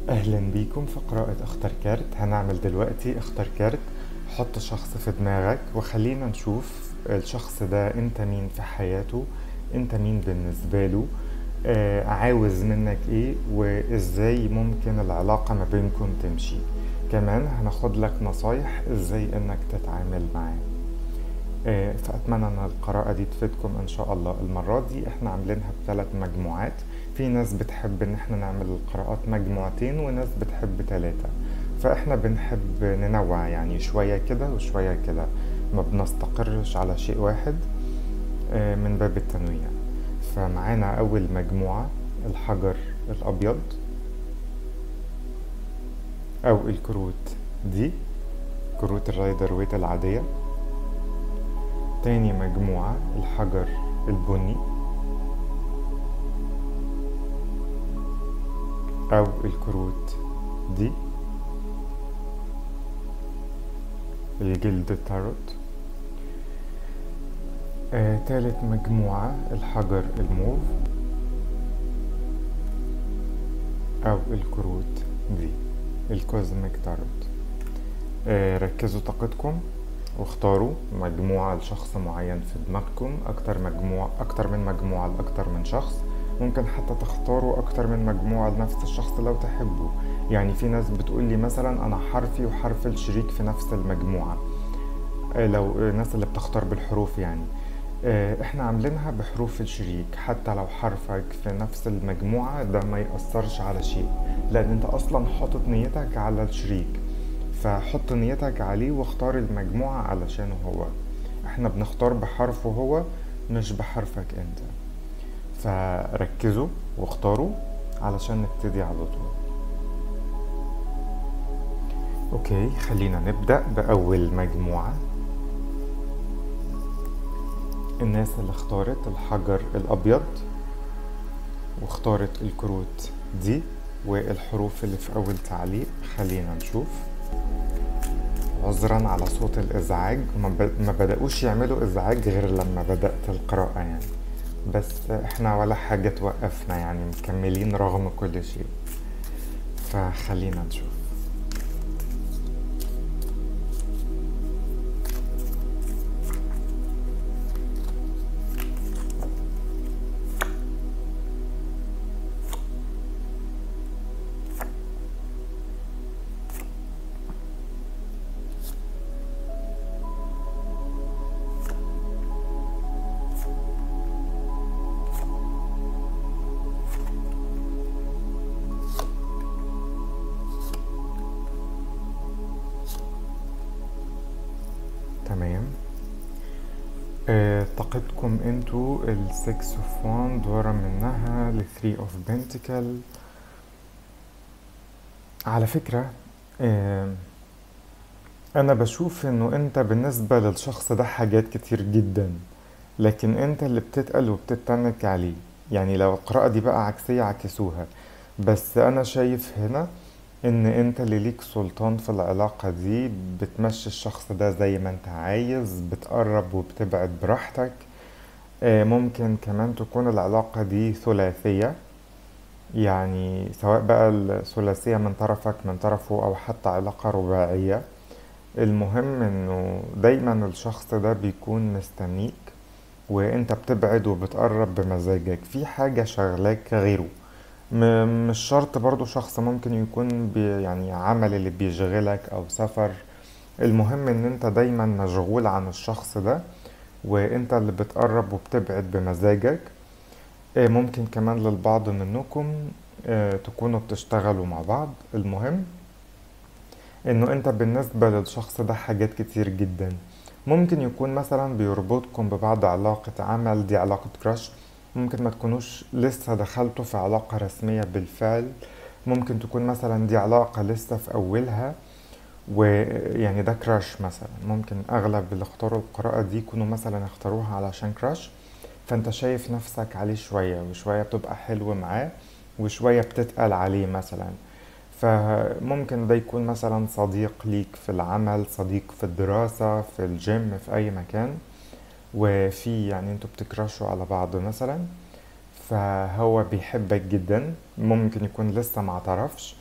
أهلا بيكم في قراءة اختر كارت هنعمل دلوقتي اختر كارت حط شخص في دماغك وخلينا نشوف الشخص ده انت مين في حياته انت مين بالنسبة له آه عاوز منك ايه وازاي ممكن العلاقة ما بينكم تمشي كمان هناخد لك نصايح ازاي انك تتعامل معاه آه، فأتمنى أن القراءة دي تفيدكم إن شاء الله المرة دي إحنا عاملينها بثلاث مجموعات في ناس بتحب إن إحنا نعمل القراءات مجموعتين وناس بتحب ثلاثة فإحنا بنحب ننوع يعني شوية كده وشوية كده ما بنستقرش على شيء واحد آه، من باب التنويع فمعانا أول مجموعة الحجر الأبيض أو الكروت دي كروت الرايدر ويت العادية تاني مجموعة الحجر البني أو الكروت دي الجلد التاروت آه، تالت مجموعة الحجر الموف أو الكروت دي الكوزميك تاروت آه، ركزوا طاقتكم واختاروا مجموعة لشخص معين في دماغكم أكتر مجموعة أكتر من مجموعة لأكتر من شخص ممكن حتى تختاروا أكتر من مجموعة لنفس الشخص لو تحبوا يعني في ناس بتقول لي مثلا أنا حرفي وحرف الشريك في نفس المجموعة آه، لو الناس اللي بتختار بالحروف يعني آه، احنا عاملينها بحروف الشريك حتى لو حرفك في نفس المجموعة ده ما يأثرش على شيء لأن انت أصلا حاطط نيتك على الشريك فحط نيتك عليه واختار المجموعة علشانه هو احنا بنختار بحرفه هو مش بحرفك انت فركزوا واختاروا علشان نبتدي على طول اوكي خلينا نبدأ بأول مجموعة الناس اللي اختارت الحجر الأبيض واختارت الكروت دي والحروف اللي في أول تعليق خلينا نشوف عذرا على صوت الازعاج ما ب- ما بدأوش يعملوا ازعاج غير لما بدأت القراءة يعني بس احنا ولا حاجة توقفنا يعني مكملين رغم كل شيء فخلينا نشوف تمام آه، طاقتكم انتوا السكس اوف واند ورا منها الثري اوف بنتكل على فكرة آه، انا بشوف انه انت بالنسبة للشخص ده حاجات كتير جدا لكن انت اللي بتتقل وبتتنك عليه يعني لو القراءة دي بقى عكسية عكسوها بس انا شايف هنا ان انت اللي ليك سلطان في العلاقة دي بتمشي الشخص ده زي ما انت عايز بتقرب وبتبعد براحتك آه، ممكن كمان تكون العلاقة دي ثلاثية يعني سواء بقى الثلاثية من طرفك من طرفه أو حتى علاقة رباعية المهم انه دايما الشخص ده بيكون مستنيك وانت بتبعد وبتقرب بمزاجك في حاجة شغلاك غيره م- مش شرط برضو شخص ممكن يكون بي يعني عمل اللي بيشغلك او سفر المهم ان انت دايما مشغول عن الشخص ده وانت اللي بتقرب وبتبعد بمزاجك آه، ممكن كمان للبعض منكم آه، تكونوا بتشتغلوا مع بعض المهم انه انت بالنسبة للشخص ده حاجات كتير جدا ممكن يكون مثلا بيربطكم ببعض علاقة عمل دي علاقة كراش ممكن ما تكونوش لسه دخلتوا في علاقة رسمية بالفعل ممكن تكون مثلا دي علاقة لسه في أولها ويعني ده كراش مثلا ممكن أغلب اللي اختاروا القراءة دي يكونوا مثلا اختاروها علشان كراش فأنت شايف نفسك عليه شوية وشوية بتبقى حلو معاه وشوية بتتقل عليه مثلا فممكن ده يكون مثلا صديق ليك في العمل صديق في الدراسة في الجيم في أي مكان وفي يعني انتوا بتكراشوا على بعض مثلا فهو بيحبك جدا ممكن يكون لسه ما اعترفش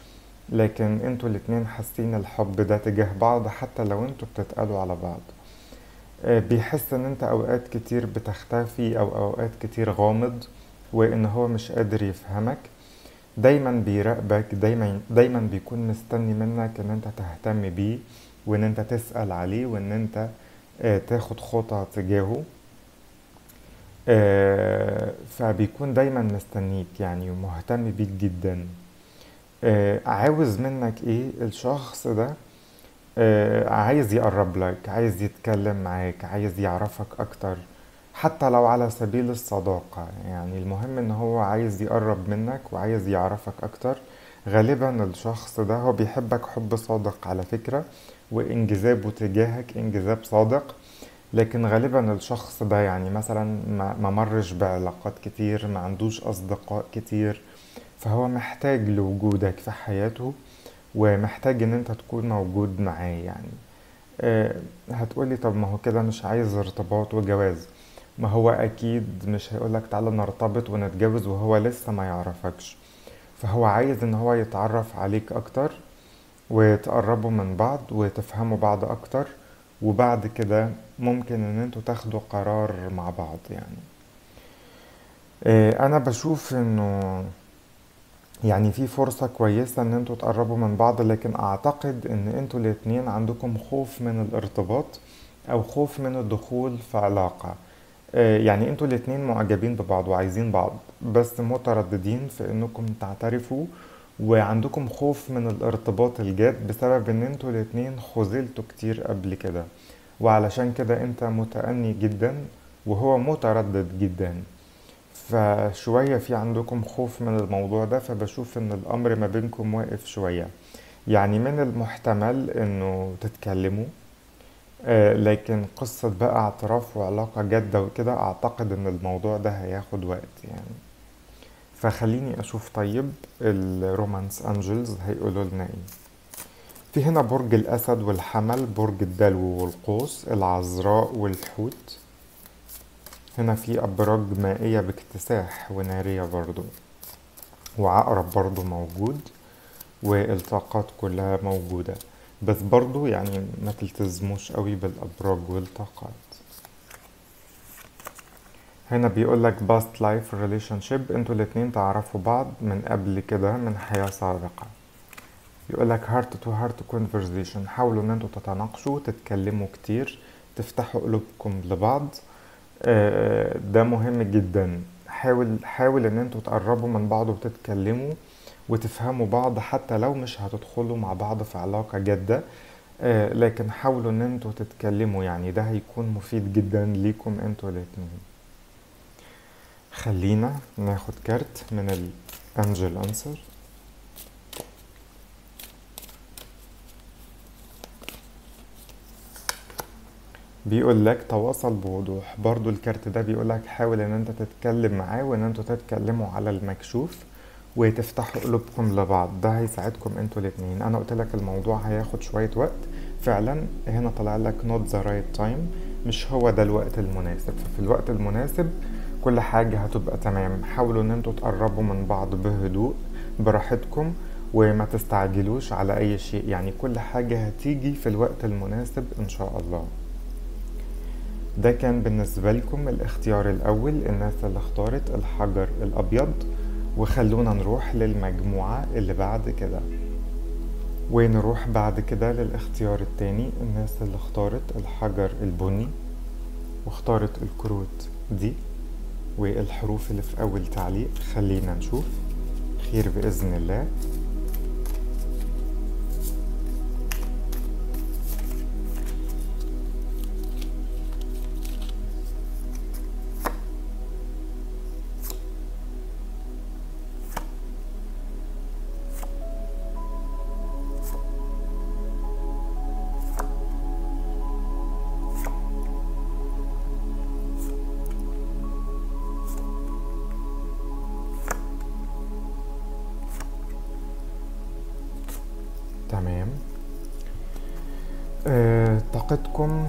لكن انتوا الاتنين حاسين الحب ده تجاه بعض حتى لو انتوا بتتقالوا على بعض آه، بيحس ان انت اوقات كتير بتختفي او اوقات كتير غامض وان هو مش قادر يفهمك دايما بيراقبك دايما دايما بيكون مستني منك ان انت تهتم بيه وان انت تسأل عليه وان انت آه، تاخد خطى تجاهه آه، فبيكون دايما مستنيك يعني ومهتم بيك جدا آه، عاوز منك ايه الشخص ده آه، عايز يقرب لك عايز يتكلم معاك عايز يعرفك اكتر حتى لو على سبيل الصداقة يعني المهم ان هو عايز يقرب منك وعايز يعرفك اكتر غالبا الشخص ده هو بيحبك حب صادق على فكرة وانجذابه تجاهك انجذاب صادق لكن غالبا الشخص ده يعني مثلا ما ما مرش بعلاقات كتير ما عندوش اصدقاء كتير فهو محتاج لوجودك في حياته ومحتاج ان انت تكون موجود معاه يعني أه هتقولي طب ما هو كده مش عايز ارتباط وجواز ما هو اكيد مش هيقولك تعالى نرتبط ونتجوز وهو لسه ما يعرفكش فهو عايز ان هو يتعرف عليك اكتر وتقربوا من بعض وتفهموا بعض اكتر وبعد كده ممكن ان انتوا تاخدوا قرار مع بعض يعني أه انا بشوف انه يعني في فرصة كويسة ان انتوا تقربوا من بعض لكن اعتقد ان انتوا الاتنين عندكم خوف من الارتباط او خوف من الدخول في علاقة آه، يعني انتوا الاتنين معجبين ببعض وعايزين بعض بس مترددين في انكم تعترفوا وعندكم خوف من الارتباط الجاد بسبب ان انتوا الاتنين خذلتوا كتير قبل كده وعلشان كده انت متأني جدا وهو متردد جدا فشوية في عندكم خوف من الموضوع ده فبشوف ان الامر ما بينكم واقف شوية يعني من المحتمل انه تتكلموا آه، لكن قصة بقى اعتراف وعلاقة جادة وكده اعتقد ان الموضوع ده هياخد وقت يعني فخليني اشوف طيب الرومانس انجلز هيقولوا لنا ايه في هنا برج الاسد والحمل برج الدلو والقوس العذراء والحوت هنا في أبراج مائية باكتساح ونارية برضو وعقرب برضو موجود والطاقات كلها موجودة بس برضو يعني ما تلتزموش قوي بالأبراج والطاقات هنا بيقول لك past life relationship انتوا الاتنين تعرفوا بعض من قبل كده من حياة سابقة يقول لك heart to heart conversation حاولوا ان انتوا تتناقشوا تتكلموا كتير تفتحوا قلوبكم لبعض آه، ده مهم جدا حاول حاول ان انتوا تقربوا من بعض وتتكلموا وتفهموا بعض حتى لو مش هتدخلوا مع بعض في علاقة جادة آه، لكن حاولوا ان انتوا تتكلموا يعني ده هيكون مفيد جدا ليكم انتوا الاتنين خلينا ناخد كارت من الانجل انسر بيقول لك تواصل بوضوح برضو الكارت ده بيقول لك حاول ان انت تتكلم معاه وان انتوا تتكلموا على المكشوف وتفتحوا قلوبكم لبعض ده هيساعدكم انتوا الاتنين انا قلت لك الموضوع هياخد شوية وقت فعلا هنا طلع لك not the right time مش هو ده الوقت المناسب ففي الوقت المناسب كل حاجة هتبقى تمام حاولوا ان انتوا تقربوا من بعض بهدوء براحتكم وما تستعجلوش على اي شيء يعني كل حاجة هتيجي في الوقت المناسب ان شاء الله ده كان بالنسبة لكم الاختيار الأول الناس اللي اختارت الحجر الأبيض وخلونا نروح للمجموعة اللي بعد كده ونروح بعد كده للاختيار التاني الناس اللي اختارت الحجر البني واختارت الكروت دي والحروف اللي في أول تعليق خلينا نشوف خير بإذن الله تمام آه، طاقتكم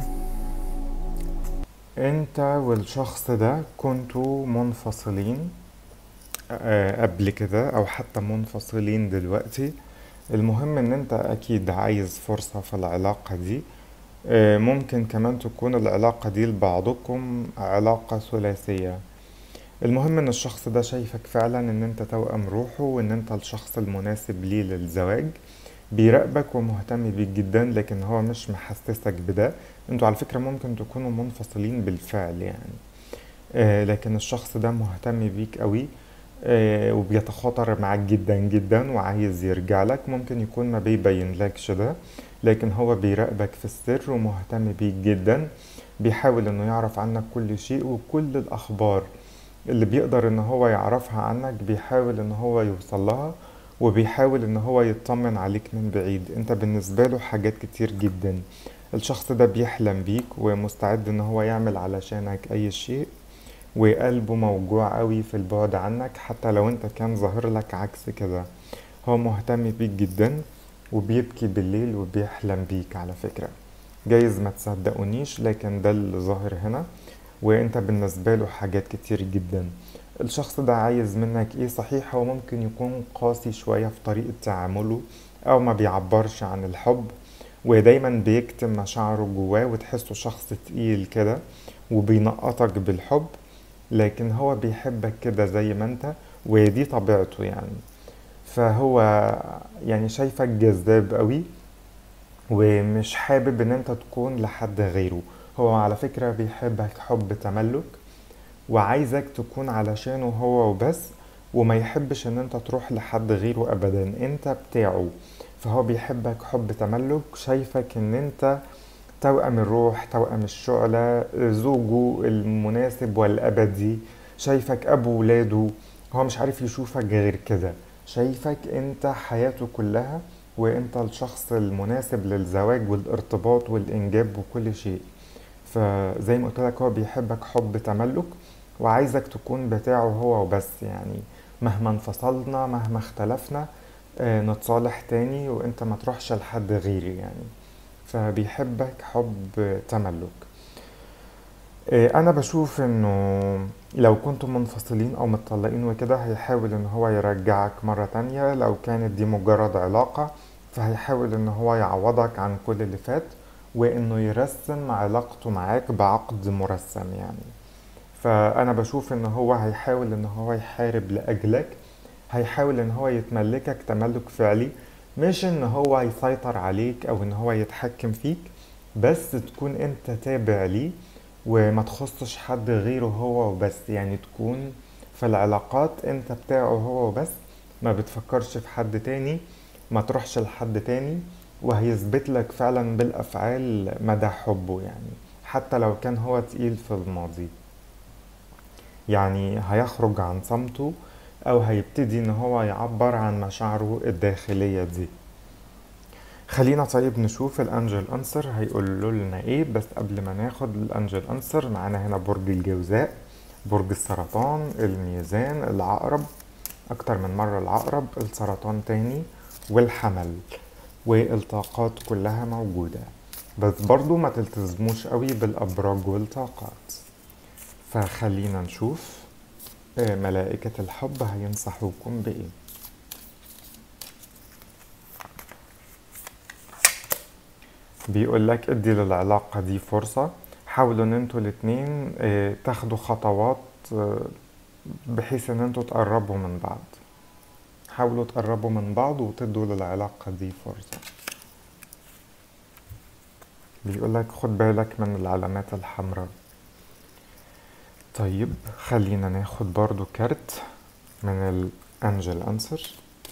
انت والشخص ده كنتوا منفصلين آه، قبل كده او حتى منفصلين دلوقتي المهم ان انت اكيد عايز فرصة في العلاقة دي آه، ممكن كمان تكون العلاقة دي لبعضكم علاقة ثلاثية المهم ان الشخص ده شايفك فعلا ان انت توأم روحه وان انت الشخص المناسب ليه للزواج بيراقبك ومهتم بيك جدا لكن هو مش محسسك بده انتوا على فكرة ممكن تكونوا منفصلين بالفعل يعني آه لكن الشخص ده مهتم بيك قوي آه وبيتخاطر معاك جدا جدا وعايز يرجع لك ممكن يكون ما بيبين لكش ده لكن هو بيراقبك في السر ومهتم بيك جدا بيحاول انه يعرف عنك كل شيء وكل الاخبار اللي بيقدر ان هو يعرفها عنك بيحاول ان هو يوصل لها وبيحاول ان هو يطمن عليك من بعيد انت بالنسبة له حاجات كتير جدا الشخص ده بيحلم بيك ومستعد ان هو يعمل علشانك اي شيء وقلبه موجوع قوي في البعد عنك حتى لو انت كان ظاهر لك عكس كده هو مهتم بيك جدا وبيبكي بالليل وبيحلم بيك على فكرة جايز ما تصدقونيش لكن ده اللي ظاهر هنا وانت بالنسبة له حاجات كتير جدا الشخص ده عايز منك ايه صحيح هو ممكن يكون قاسي شوية في طريقة تعامله او ما بيعبرش عن الحب ودايما بيكتم مشاعره جواه وتحسه شخص تقيل كده وبينقطك بالحب لكن هو بيحبك كده زي ما انت ودي طبيعته يعني فهو يعني شايفك جذاب قوي ومش حابب ان انت تكون لحد غيره هو على فكرة بيحبك حب تملك وعايزك تكون علشانه هو وبس وما يحبش ان انت تروح لحد غيره ابدا انت بتاعه فهو بيحبك حب تملك شايفك ان انت توأم الروح توأم الشعلة زوجه المناسب والأبدي شايفك أبو ولاده هو مش عارف يشوفك غير كده شايفك انت حياته كلها وانت الشخص المناسب للزواج والارتباط والإنجاب وكل شيء فزي ما قلت لك هو بيحبك حب تملك وعايزك تكون بتاعه هو وبس يعني مهما انفصلنا مهما اختلفنا آه، نتصالح تاني وانت ما تروحش لحد غيري يعني فبيحبك حب تملك آه، انا بشوف انه لو كنتم منفصلين او متطلقين وكده هيحاول ان هو يرجعك مرة تانية لو كانت دي مجرد علاقة فهيحاول ان هو يعوضك عن كل اللي فات وانه يرسم علاقته معاك بعقد مرسم يعني فانا بشوف ان هو هيحاول ان هو يحارب لاجلك هيحاول ان هو يتملكك تملك فعلي مش ان هو يسيطر عليك او ان هو يتحكم فيك بس تكون انت تابع ليه وما تخصش حد غيره هو وبس يعني تكون في العلاقات انت بتاعه هو وبس ما بتفكرش في حد تاني ما تروحش لحد تاني وهيثبت لك فعلا بالافعال مدى حبه يعني حتى لو كان هو تقيل في الماضي يعني هيخرج عن صمته او هيبتدي ان هو يعبر عن مشاعره الداخلية دي خلينا طيب نشوف الانجل انسر هيقولوا لنا ايه بس قبل ما ناخد الانجل انسر معانا هنا برج الجوزاء برج السرطان الميزان العقرب اكتر من مرة العقرب السرطان تاني والحمل والطاقات كلها موجودة بس برضو ما تلتزموش قوي بالابراج والطاقات فخلينا نشوف آه، ملائكة الحب هينصحوكم بإيه بيقول لك ادي للعلاقة دي فرصة حاولوا ان انتوا الاتنين آه، تاخدوا خطوات آه، بحيث ان انتوا تقربوا من بعض حاولوا تقربوا من بعض وتدوا للعلاقة دي فرصة بيقول لك خد بالك من العلامات الحمراء طيب خلينا ناخد برضو كارت من الانجل انسر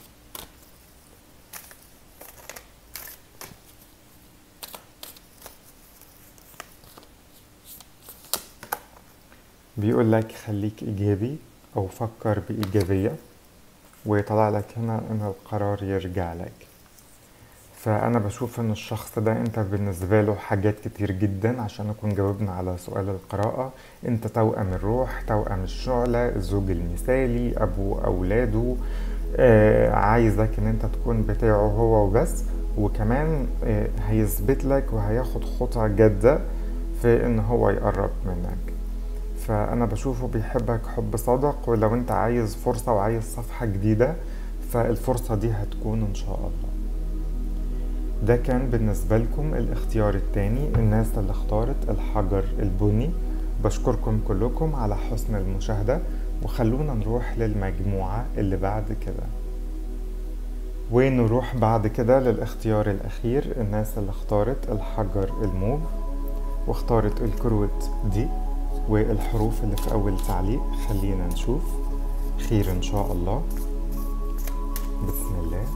بيقول لك خليك ايجابي او فكر بايجابيه ويطلع لك هنا ان القرار يرجع لك فانا بشوف ان الشخص ده انت بالنسبه له حاجات كتير جدا عشان نكون جاوبنا على سؤال القراءه انت توأم الروح توأم الشعله الزوج المثالي ابو اولاده آه عايزك ان انت تكون بتاعه هو وبس وكمان آه هيثبت لك وهياخد خطوة جادة في ان هو يقرب منك فانا بشوفه بيحبك حب صادق ولو انت عايز فرصة وعايز صفحة جديدة فالفرصة دي هتكون ان شاء الله ده كان بالنسبة لكم الاختيار التاني الناس اللي اختارت الحجر البني بشكركم كلكم على حسن المشاهدة وخلونا نروح للمجموعة اللي بعد كده ونروح بعد كده للاختيار الأخير الناس اللي اختارت الحجر الموف واختارت الكروت دي والحروف اللي في أول تعليق خلينا نشوف خير إن شاء الله بسم الله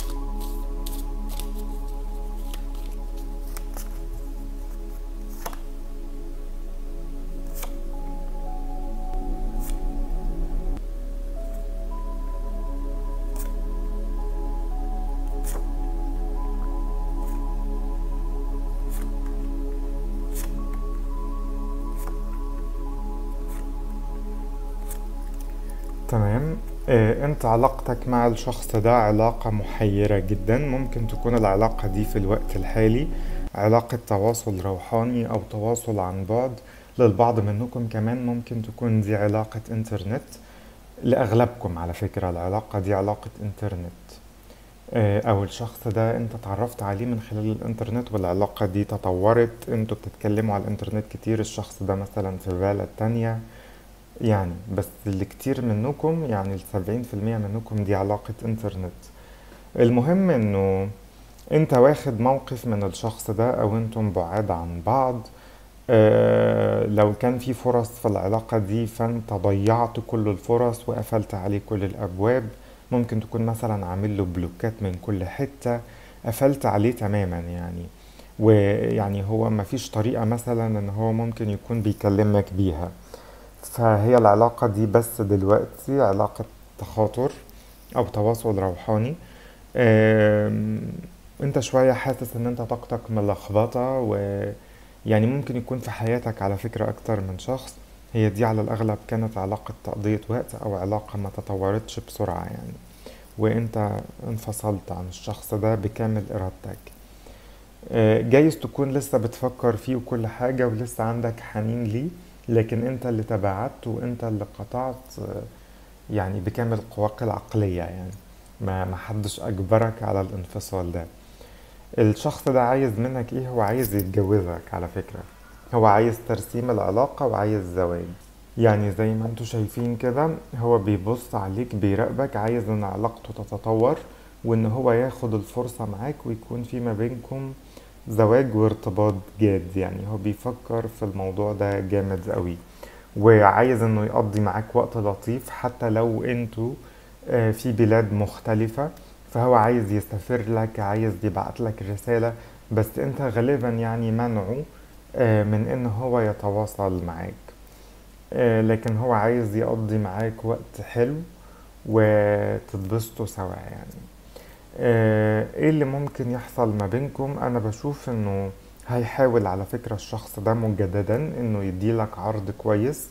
تمام آه، انت علاقتك مع الشخص ده علاقة محيرة جدا ممكن تكون العلاقة دي في الوقت الحالي علاقة تواصل روحاني او تواصل عن بعد للبعض منكم كمان ممكن تكون دي علاقة انترنت لأغلبكم على فكرة العلاقة دي علاقة انترنت آه، او الشخص ده انت اتعرفت عليه من خلال الانترنت والعلاقة دي تطورت انتوا بتتكلموا على الانترنت كتير الشخص ده مثلا في بلد تانية يعني بس اللي كتير منكم يعني السبعين في المية منكم دي علاقة انترنت المهم انه انت واخد موقف من الشخص ده او انتم بعاد عن بعض آه لو كان في فرص في العلاقة دي فانت ضيعت كل الفرص وقفلت عليه كل الابواب ممكن تكون مثلا عامل له بلوكات من كل حتة قفلت عليه تماما يعني ويعني هو مفيش طريقة مثلا ان هو ممكن يكون بيكلمك بيها فهي العلاقة دي بس دلوقتي علاقة تخاطر أو تواصل روحاني آم، انت شوية حاسس ان انت طاقتك ملخبطة ويعني ممكن يكون في حياتك على فكرة اكتر من شخص هي دي على الاغلب كانت علاقة تقضية وقت او علاقة ما تطورتش بسرعة يعني وانت انفصلت عن الشخص ده بكامل ارادتك آه، جايز تكون لسه بتفكر فيه وكل حاجة ولسه عندك حنين ليه لكن انت اللي تبعت وانت اللي قطعت آه، يعني بكامل قواك العقلية يعني ما ما حدش اجبرك على الانفصال ده الشخص ده عايز منك ايه هو عايز يتجوزك على فكرة هو عايز ترسيم العلاقة وعايز زواج يعني زي ما انتوا شايفين كده هو بيبص عليك بيراقبك عايز ان علاقته تتطور وان هو ياخد الفرصة معاك ويكون في ما بينكم زواج وارتباط جاد يعني هو بيفكر في الموضوع ده جامد قوي وعايز انه يقضي معاك وقت لطيف حتى لو انتوا آه، في بلاد مختلفة فهو عايز يسافر لك عايز يبعت لك رسالة بس انت غالبا يعني منعه آه، من ان هو يتواصل معاك آه، لكن هو عايز يقضي معاك وقت حلو وتتبسطوا سوا يعني آه، ايه اللي ممكن يحصل ما بينكم انا بشوف انه هيحاول على فكرة الشخص ده مجددا انه يديلك عرض كويس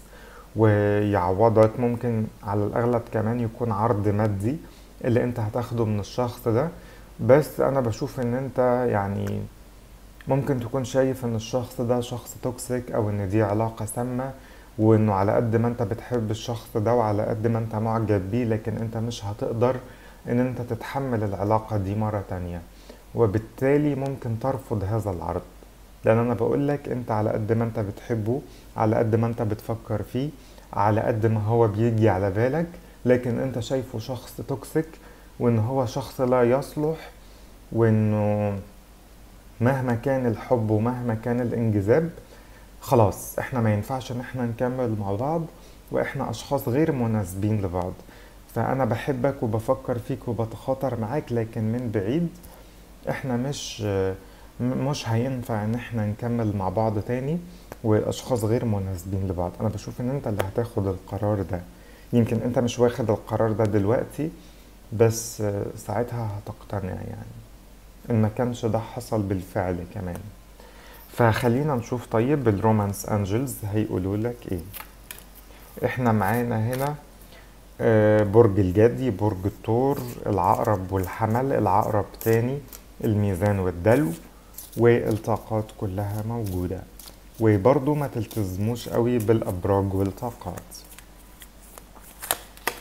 ويعوضك ممكن على الاغلب كمان يكون عرض مادي اللي انت هتاخده من الشخص ده بس انا بشوف ان انت يعني ممكن تكون شايف ان الشخص ده شخص توكسيك او ان دي علاقة سامة وانه على قد ما انت بتحب الشخص ده وعلى قد ما انت معجب بيه لكن انت مش هتقدر ان انت تتحمل العلاقة دي مرة تانية وبالتالي ممكن ترفض هذا العرض لان انا بقولك انت على قد ما انت بتحبه على قد ما انت بتفكر فيه على قد ما هو بيجي على بالك لكن انت شايفه شخص توكسيك وان هو شخص لا يصلح وانه مهما كان الحب ومهما كان الانجذاب خلاص احنا ما ينفعش ان احنا نكمل مع بعض واحنا اشخاص غير مناسبين لبعض فانا بحبك وبفكر فيك وبتخاطر معاك لكن من بعيد احنا مش م- مش هينفع ان احنا نكمل مع بعض تاني واشخاص غير مناسبين لبعض انا بشوف ان انت اللي هتاخد القرار ده يمكن انت مش واخد القرار ده دلوقتي بس آه، ساعتها هتقتنع يعني ان ما كانش ده حصل بالفعل كمان فخلينا نشوف طيب الرومانس انجلز هيقولوا لك ايه احنا معانا هنا آه، برج الجدي برج الثور العقرب والحمل العقرب تاني الميزان والدلو والطاقات كلها موجودة وبرضو ما تلتزموش قوي بالأبراج والطاقات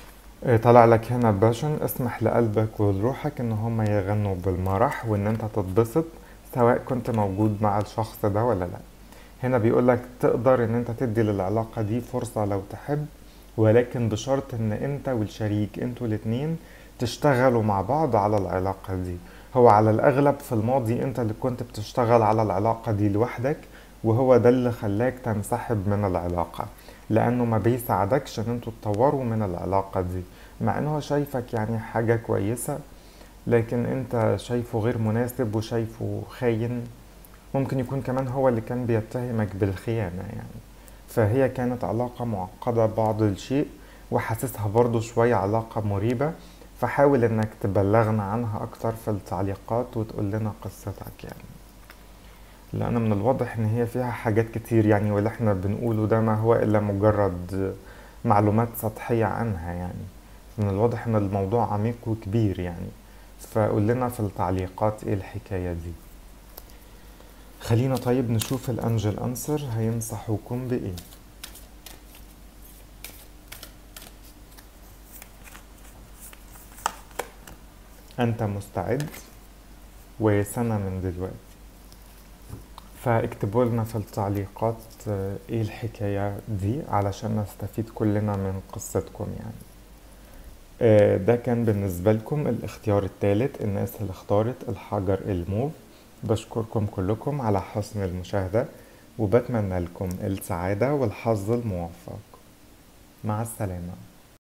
إيه، طلع لك هنا باشن اسمح لقلبك ولروحك ان هم يغنوا بالمرح وان انت تتبسط سواء كنت موجود مع الشخص ده ولا لا هنا بيقول لك تقدر ان انت تدي للعلاقة دي فرصة لو تحب ولكن بشرط ان انت والشريك انتوا الاتنين تشتغلوا مع بعض على العلاقة دي هو على الاغلب في الماضي انت اللي كنت بتشتغل على العلاقة دي لوحدك وهو ده اللي خلاك تنسحب من العلاقة لانه ما بيساعدكش ان انتوا تطوروا من العلاقة دي مع انه هو شايفك يعني حاجة كويسة لكن انت شايفه غير مناسب وشايفه خاين ممكن يكون كمان هو اللي كان بيتهمك بالخيانة يعني فهي كانت علاقة معقدة بعض الشيء وحاسسها برضو شوية علاقة مريبة فحاول انك تبلغنا عنها اكتر في التعليقات وتقول لنا قصتك يعني لان من الواضح ان هي فيها حاجات كتير يعني واللي احنا بنقوله ده ما هو الا مجرد معلومات سطحية عنها يعني من الواضح ان الموضوع عميق وكبير يعني فقول لنا في التعليقات ايه الحكاية دي خلينا طيب نشوف الانجل انسر هينصحوكم بايه انت مستعد وسنة من دلوقتي فاكتبوا لنا في التعليقات آه، ايه الحكاية دي علشان نستفيد كلنا من قصتكم يعني آه، ده كان بالنسبة لكم الاختيار الثالث الناس اللي اختارت الحجر الموف بشكركم كلكم على حسن المشاهدة وبتمنى لكم السعادة والحظ الموفق مع السلامة